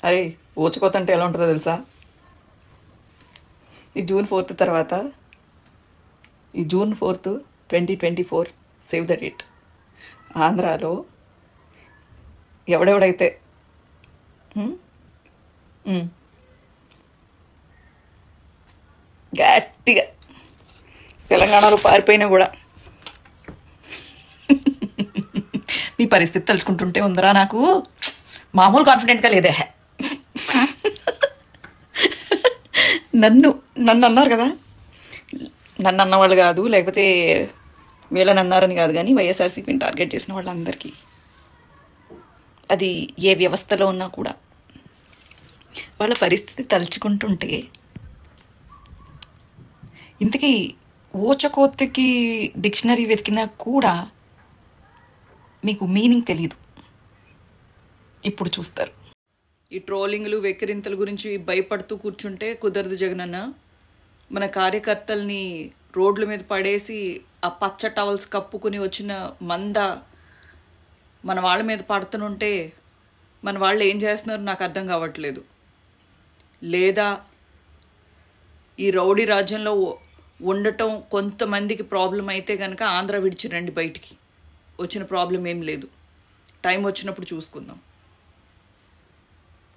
అరే ఊచకోత అంటే ఎలా ఉంటుందో తెలుసా ఈ జూన్ ఫోర్త్ తర్వాత ఈ June fourth twenty twenty four save the date ఆంధ్రాలో ఎవడెవడైతే ఉమ్, ఉమ్, గట్టిగా తెలంగాణలో పారిపోయినా కూడా మీ పరిస్థితి తలుచుకుంటుంటే ఉందరా నాకు మామూలు కాన్ఫిడెంట్గా లేదే నన్ను నన్ను అన్నారు కదా నన్ను అన్నవాళ్ళు కాదు లేకపోతే వీళ్ళని అన్నారని కాదు కానీ వైఎస్ఆర్సీపీని టార్గెట్ చేసిన వాళ్ళందరికీ అది ఏ వ్యవస్థలో ఉన్నా కూడా వాళ్ళ పరిస్థితి తలుచుకుంటుంటే ఇంతకీ ఊచకోతకి డిక్షనరీ వెతికినా కూడా మీకు మీనింగ్ తెలీదు ఇప్పుడు చూస్తారు ఈ ట్రోలింగ్లు వెక్కిరింతల గురించి భయపడుతూ కూర్చుంటే కుదరదు జగనన్న మన కార్యకర్తల్ని రోడ్ల మీద పడేసి ఆ పచ్చ టవల్స్ కప్పుకుని వచ్చిన మంద మన వాళ్ళ మీద పడుతుంటే మన వాళ్ళు ఏం చేస్తున్నారో నాకు అర్థం కావట్లేదు లేదా ఈ రౌడీ రాజ్యంలో ఉ- ఉండటం కొంతమందికి ప్రాబ్లం అయితే కనుక ఆంధ్ర విడిచి రండి బయటికి వచ్చిన ప్రాబ్లం ఏం లేదు టైం వచ్చినప్పుడు చూసుకుందాం